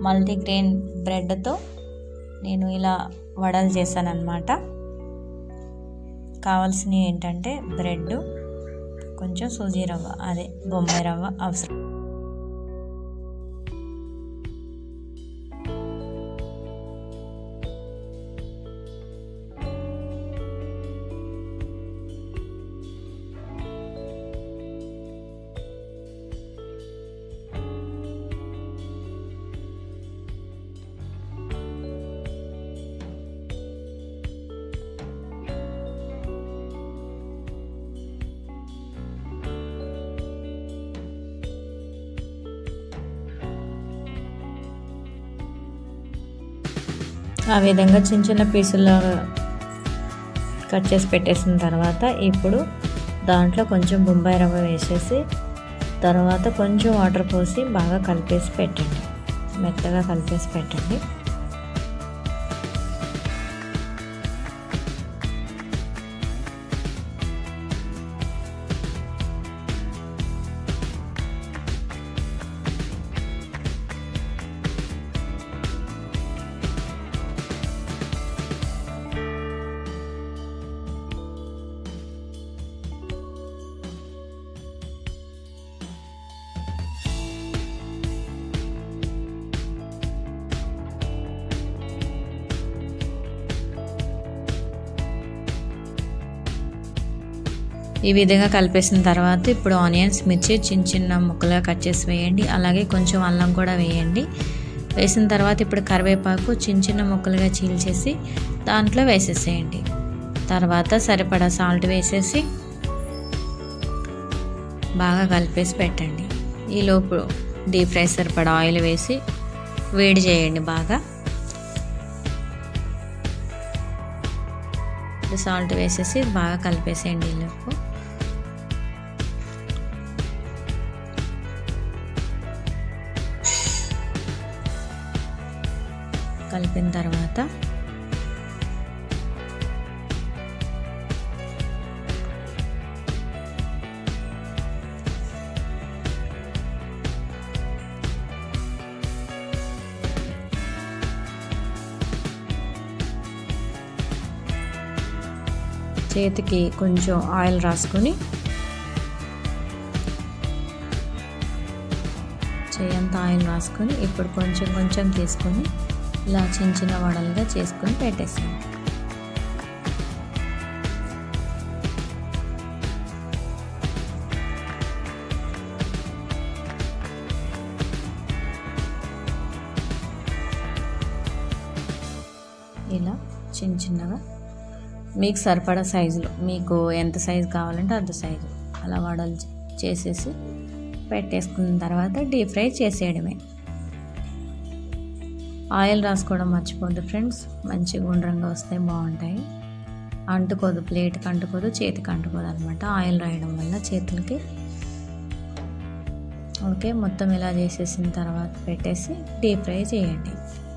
multigrain బ్రెడ్తో నేను ఇలా వడలు చేశానన్నమాట కావాల్సినవి ఏంటంటే బ్రెడ్ కొంచెం సూజీ రవ్వ అదే బొంబాయి రవ్వ అవసరం ఆ విధంగా చిన్న చిన్న పీసుల్లో కట్ చేసి పెట్టేసిన తర్వాత ఇప్పుడు దాంట్లో కొంచెం బొంబాయి రవ్వ వేసేసి తర్వాత కొంచెం వాటర్ పోసి బాగా కలిపేసి పెట్టండి మెత్తగా కలిపేసి పెట్టండి ఈ విధంగా కలిపేసిన తర్వాత ఇప్పుడు ఆనియన్స్ మిర్చి చిన్న చిన్న ముక్కలుగా కట్ చేసి వేయండి అలాగే కొంచెం అల్లం కూడా వేయండి వేసిన తర్వాత ఇప్పుడు కరివేపాకు చిన్న చిన్న ముక్కలుగా చీల్చేసి దాంట్లో వేసేసేయండి తర్వాత సరిపడా సాల్ట్ వేసేసి బాగా కలిపేసి పెట్టండి ఈలోపు డీప్ ఫ్రై సరిపడా ఆయిల్ వేసి వేడి చేయండి బాగా సాల్ట్ వేసేసి బాగా కలిపేసేయండి ఈలోపు కలిపిన తర్వాత చేతికి కొంచెం ఆయిల్ రాసుకొని చేయంత ఆయిల్ రాసుకొని ఇప్పుడు కొంచెం కొంచెం తీసుకొని ఇలా చిన్న చిన్న వడలుగా చేసుకొని పెట్టేసాను ఇలా చిన్న చిన్నగా మీకు సరిపడా సైజులో మీకు ఎంత సైజు కావాలంటే అంత సైజు అలా వడలు చేసేసి పెట్టేసుకున్న తర్వాత డీప్ ఫ్రై చేసేయడమే ఆయిల్ రాసుకోవడం మర్చిపోద్దు ఫ్రెండ్స్ మంచి గుండ్రంగా వస్తే బాగుంటాయి అంటుకోదు ప్లేట్కి అంటుకోదు చేతికి అంటుకోదు అనమాట ఆయిల్ రాయడం వల్ల చేతులకి ఓకే మొత్తం ఇలా చేసేసిన తర్వాత పెట్టేసి డీప్ ఫ్రై చేయండి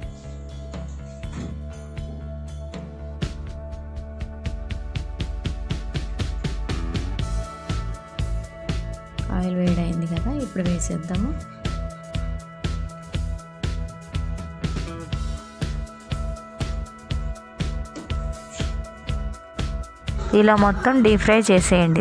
ఆయిల్ వేడైంది కదా ఇప్పుడు వేసేద్దాము ఇలా మొత్తం డీప్ ఫ్రై చేసేయండి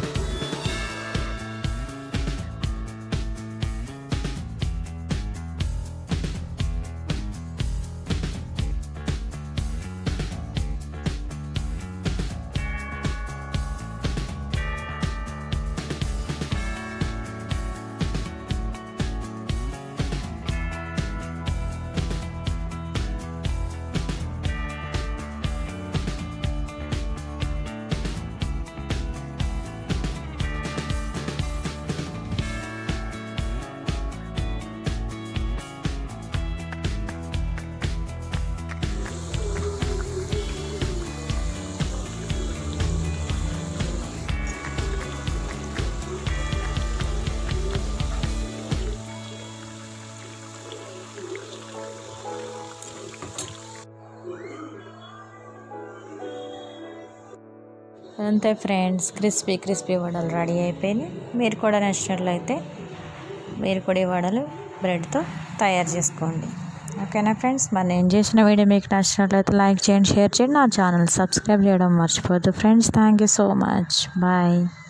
అంతే ఫ్రెండ్స్ క్రిస్పీ క్రిస్పీ వడలు రెడీ అయిపోయినాయి మీరు కూడా నచ్చినట్లయితే మీరు కూడా ఈ వడలు బ్రెడ్తో తయారు చేసుకోండి ఓకేనా ఫ్రెండ్స్ మరి నేను చేసిన వీడియో మీకు నచ్చినట్లయితే లైక్ చేయండి షేర్ చేయండి నా ఛానల్ సబ్స్క్రైబ్ చేయడం మర్చిపోద్దు friends thank you so much bye